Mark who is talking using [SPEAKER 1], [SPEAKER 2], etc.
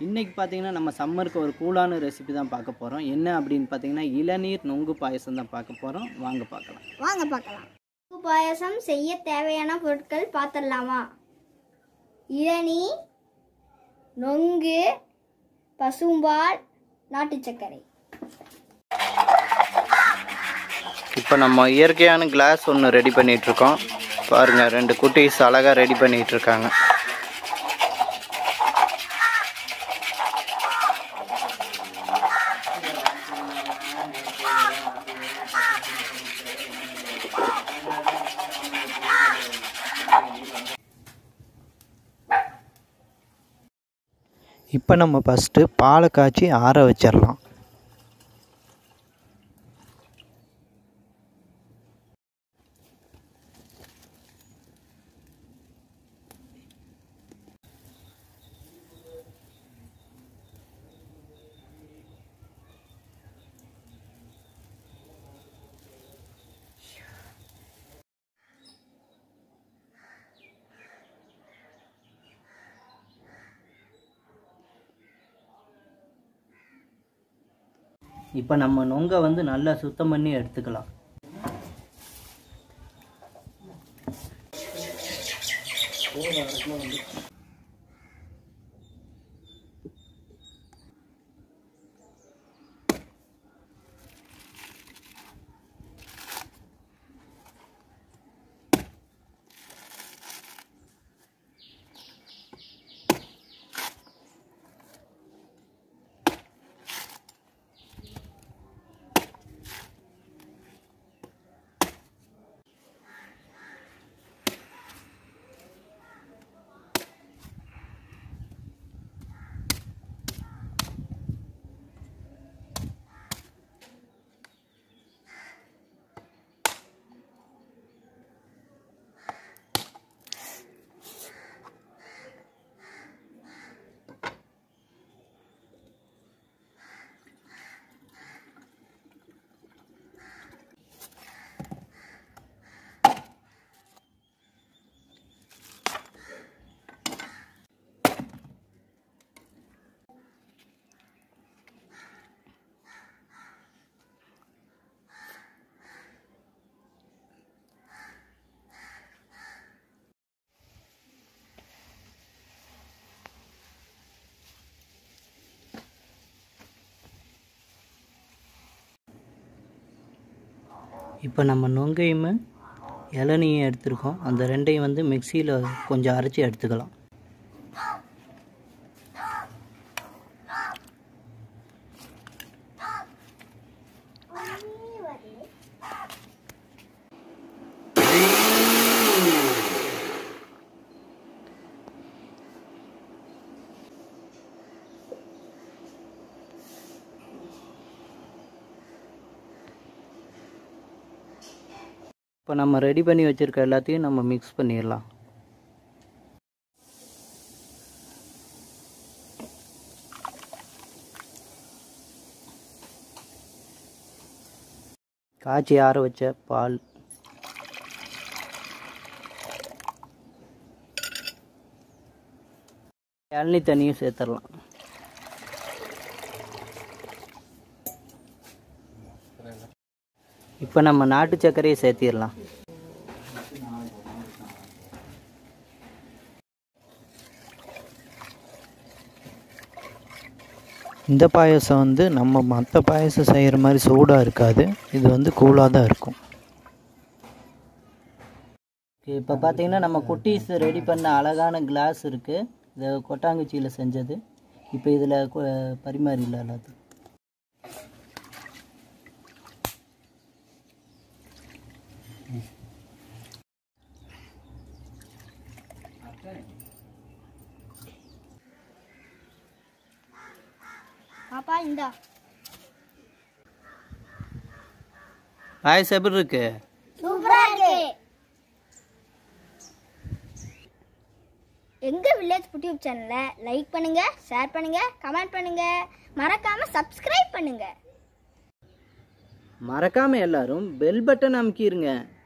[SPEAKER 1] இன்றைக்கி பார்த்தீங்கன்னா நம்ம சம்மருக்கு ஒரு கூலான ரெசிபி தான் பார்க்க போகிறோம் என்ன அப்படின்னு பார்த்தீங்கன்னா இளநீர் நொங்கு பாயசம் தான் பார்க்க போகிறோம் வாங்க பார்க்கலாம்
[SPEAKER 2] வாங்க பார்க்கலாம் உப்பு பாயசம் செய்ய தேவையான பொருட்கள் பார்த்துடலாமா இளநீ நொங்கு பசும்பால் நாட்டு சர்க்கரை
[SPEAKER 1] இப்போ நம்ம இயற்கையான கிளாஸ் ஒன்று ரெடி பண்ணிகிட்ருக்கோம் பாருங்கள் ரெண்டு குட்டீஸ் அழகாக ரெடி பண்ணிகிட்டு இருக்காங்க இப்போ நம்ம ஃபஸ்ட்டு பாலை காய்ச்சி ஆற வச்சிடலாம் இப்போ நம்ம நொங்கை வந்து நல்லா சுத்தம் பண்ணி எடுத்துக்கலாம் இப்போ நம்ம நொங்கையும் இளநியும் எடுத்துருக்கோம் அந்த ரெண்டையும் வந்து மிக்சியில் கொஞ்சம் அரைச்சி எடுத்துக்கலாம் இப்போ நம்ம ரெடி பண்ணி வச்சுருக்க எல்லாத்தையும் நம்ம மிக்ஸ் பண்ணிடலாம் காய்ச்சி ஆற வச்ச பால் இளநி தண்ணியும் சேர்த்துடலாம் இப்போ நம்ம நாட்டு சர்க்கரையை சேர்த்திடலாம் இந்த பாயசம் வந்து நம்ம மற்ற பாயசம் செய்கிற மாதிரி சூடாக இருக்காது இது வந்து கூலாக தான் இருக்கும் இப்போ பார்த்தீங்கன்னா நம்ம குட்டீஸ் ரெடி பண்ண அழகான கிளாஸ் இருக்குது இது கொட்டாங்குச்சியில் செஞ்சது இப்போ இதில் பரிமாறிடலாம் எல்லாத்துக்கும்
[SPEAKER 2] பாப்பா இந்தா
[SPEAKER 1] பாயசம் எப்படி இருக்கு
[SPEAKER 2] சூப்பரா இருக்கு எங்க வில்லேஜ் யூடியூப் சேனலை லைக் பண்ணுங்க ஷேர் பண்ணுங்க கமெண்ட் பண்ணுங்க மறக்காம சப்ஸ்கிரைப் பண்ணுங்க
[SPEAKER 1] மறக்காமல் எல்லாரும் பெல் பட்டன் அமுக்கிடுங்க